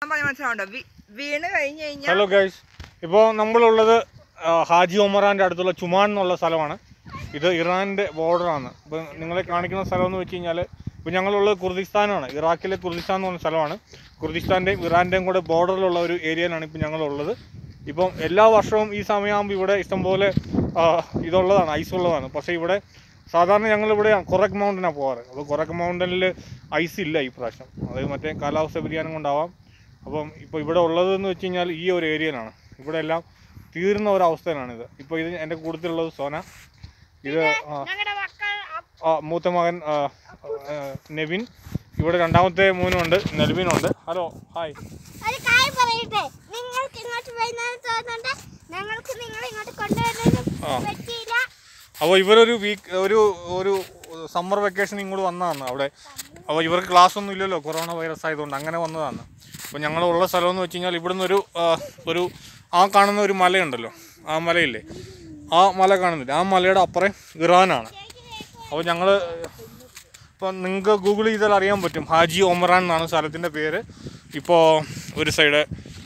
പറഞ്ഞ മനസ്സിലാവുണ്ടോ വി- വീണ് കഴിഞ്ഞ് കഴിഞ്ഞാൽ ഹലോ ഗൈസ് ഇപ്പോൾ നമ്മളുള്ളത് ആ, ഹാജി ഒമറാൻ്റെ അടുത്തുള്ള ചുമാൻ എന്നുള്ള സ്ഥലമാണ് ഇത് ഇറാൻ്റെ ബോർഡറാണ് ഇപ്പോൾ നിങ്ങളെ കാണിക്കുന്ന സ്ഥലം എന്ന് വെച്ച് കഴിഞ്ഞാൽ ഇപ്പോൾ ഞങ്ങളുള്ളത് കുർദിസ്ഥാനാണ് ഇറാഖിലെ കുർദിസ്ഥാൻ എന്ന് പറഞ്ഞ സ്ഥലമാണ് കുർദിസ്ഥാൻ്റെയും ഇറാൻ്റെയും കൂടെ ബോർഡറിലുള്ള ഒരു ഏരിയയിലാണ് ഇപ്പോൾ ഞങ്ങളുള്ളത് ഇപ്പം എല്ലാ വർഷവും ഈ സമയമാകുമ്പോൾ ഇവിടെ ഇഷ്ടംപോലെ ആ, ഇതുള്ളതാണ് ഐസ് ഉള്ളതാണ് പക്ഷേ ഇവിടെ സാധാരണ ഞങ്ങളിവിടെ കൊറക് മൗണ്ടനാണ് പോകാറ് അപ്പോൾ കൊറക് മൗണ്ടനിൽ ഐസ് ഇല്ല ഈ പ്രാവശ്യം അത് മറ്റേ കാലാവസ്ഥ വ്യതിയാനം കൊണ്ടാവാം അപ്പം ഇപ്പോൾ ഇവിടെ ഉള്ളതെന്ന് വെച്ച് കഴിഞ്ഞാൽ ഈ ഒരു ഏരിയയിലാണ് ഇവിടെ എല്ലാം തീർന്ന ഒരു അവസ്ഥയിലാണിത് ഇപ്പോൾ ഇത് എൻ്റെ കൂട്ടത്തിലുള്ളത് സോന ഇത് ആ, ഞങ്ങളുടെ മക്കൾ ആ, മൂത്ത മകൻ ആ, ആ, നെവിൻ ഇവിടെ രണ്ടാമത്തെ മോനുണ്ട് നെൽവിനുണ്ട് ഹലോ ഹായ് ഒരു കാര്യം പറയട്ടെ നിങ്ങൾക്ക് ഇങ്ങോട്ട് വരുന്നത് തോന്നുന്നുണ്ട് ഞങ്ങൾക്ക് നിങ്ങൾ ഇങ്ങോട്ട് കൊണ്ടുവരുന്നതും ആ. പറ്റിയില്ല അപ്പോൾ ഇവരൊരു വീക്ക് ഒരു ഒരു സമ്മർ വെക്കേഷൻ ഇങ്ങോട്ട് വന്നതാണ് അവിടെ അപ്പോൾ ഇവർക്ക് ക്ലാസ് ഒന്നും ഇല്ലല്ലോ കൊറോണ വൈറസ് ആയതുകൊണ്ട് അങ്ങനെ വന്നതാണ് അപ്പോൾ ഞങ്ങളുള്ള സ്ഥലം എന്ന് വെച്ച് കഴിഞ്ഞാൽ ഇവിടുന്ന് ഒരു ആ, ഒരു ആ കാണുന്ന ഒരു മലയുണ്ടല്ലോ ആ മലയില്ലേ ആ മല കാണുന്നില്ല ആ മലയുടെ അപ്പുറം ഇറാനാണ് അപ്പോൾ ഞങ്ങൾ ഇപ്പോൾ നിങ്ങൾക്ക് ഗൂഗിൾ ചെയ്താൽ അറിയാൻ പറ്റും ഹാജി ഒമറാൻ എന്നാണ് സ്ഥലത്തിൻ്റെ പേര് ഇപ്പോൾ ഒരു സൈഡ്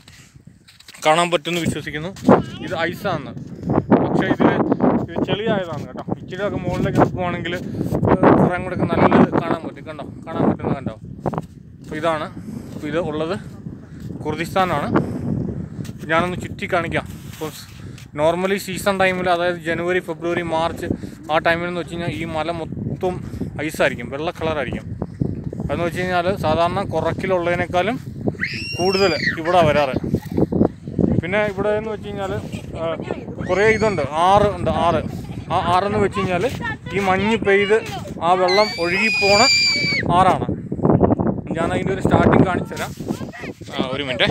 കാണാൻ പറ്റുമെന്ന് വിശ്വസിക്കുന്നു ഇത് ഐസാണ് പക്ഷേ ഇതിന് ഇത് ചെളിയായതാണ് കേട്ടോ ഇച്ചിരി ഒക്കെ മുകളിലേക്ക് നിൽക്കുവാണെങ്കിൽ കുറേ കൂടെ ഒക്കെ നല്ലത് കാണാൻ പറ്റും കണ്ടോ കാണാൻ പറ്റുന്നത് കണ്ടോ അപ്പോൾ ഇതാണ് അപ്പോൾ ഇത് ഉള്ളത് കുർദിസ്ഥാനാണ് ഞാനൊന്ന് ചുറ്റി കാണിക്കാം ഇപ്പോൾ നോർമലി സീസൺ ടൈമിൽ അതായത് ജനുവരി ഫെബ്രുവരി മാർച്ച് ആ ടൈമിൽ എന്ന് വെച്ച് കഴിഞ്ഞാൽ ഈ മല മൊത്തം ഐസായിരിക്കും വെള്ള കളറായിരിക്കും അതെന്ന് വെച്ച് കഴിഞ്ഞാൽ സാധാരണ കുറക്കിലുള്ളതിനേക്കാളും കൂടുതൽ ഇവിടെ വരാറ് പിന്നെ ഇവിടെ എന്ന് വെച്ച് കഴിഞ്ഞാൽ കുറേ ഇതുണ്ട് ആറ് ഉണ്ട് ആറ് ആ ആറെന്ന് വെച്ച് കഴിഞ്ഞാൽ ഈ മഞ്ഞ് പെയ്ത് ആ വെള്ളം ഒഴുകിപ്പോണ ആറാണ് ഞാൻ അതിൻ്റെ ഒരു സ്റ്റാർട്ടിങ് കാണിച്ചു തരാം ആ, ഒരു മിനിറ്റ്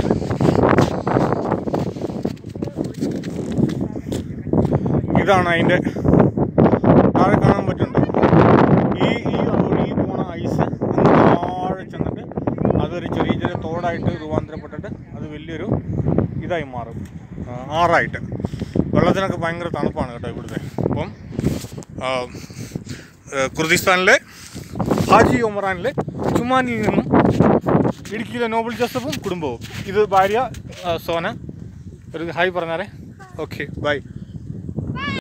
ഇതാണ് അതിൻ്റെ താഴെ കാണാൻ പറ്റുന്നുണ്ട് ഈ ഈ ഒഴുകി പോണ ഐസ് അങ്ങ് താഴെ ചെന്നിട്ട് അതൊരു ചെറിയ ചെറിയ തോടായിട്ട് രൂപാന്തരപ്പെട്ടിട്ട് അത് വലിയൊരു ഇതായി മാറും ആ, ആറായിട്ട് വെള്ളത്തിനൊക്കെ ഭയങ്കര തണുപ്പാണ് കേട്ടോ ഇവിടുത്തെ അപ്പം ആ, ഏ, കുർദിസ്ഥാനിലെ ഹാജി ഒമറാനിലെ ചുമാനിൽ നിന്നും ഇടുക്കിയിലെ നോബൽ ജോസഫും കുടുംബവും ഇത് ഭാര്യ ആ, സോന ഒരു ഹായ് പറഞ്ഞാലേ ഓക്കെ ബൈ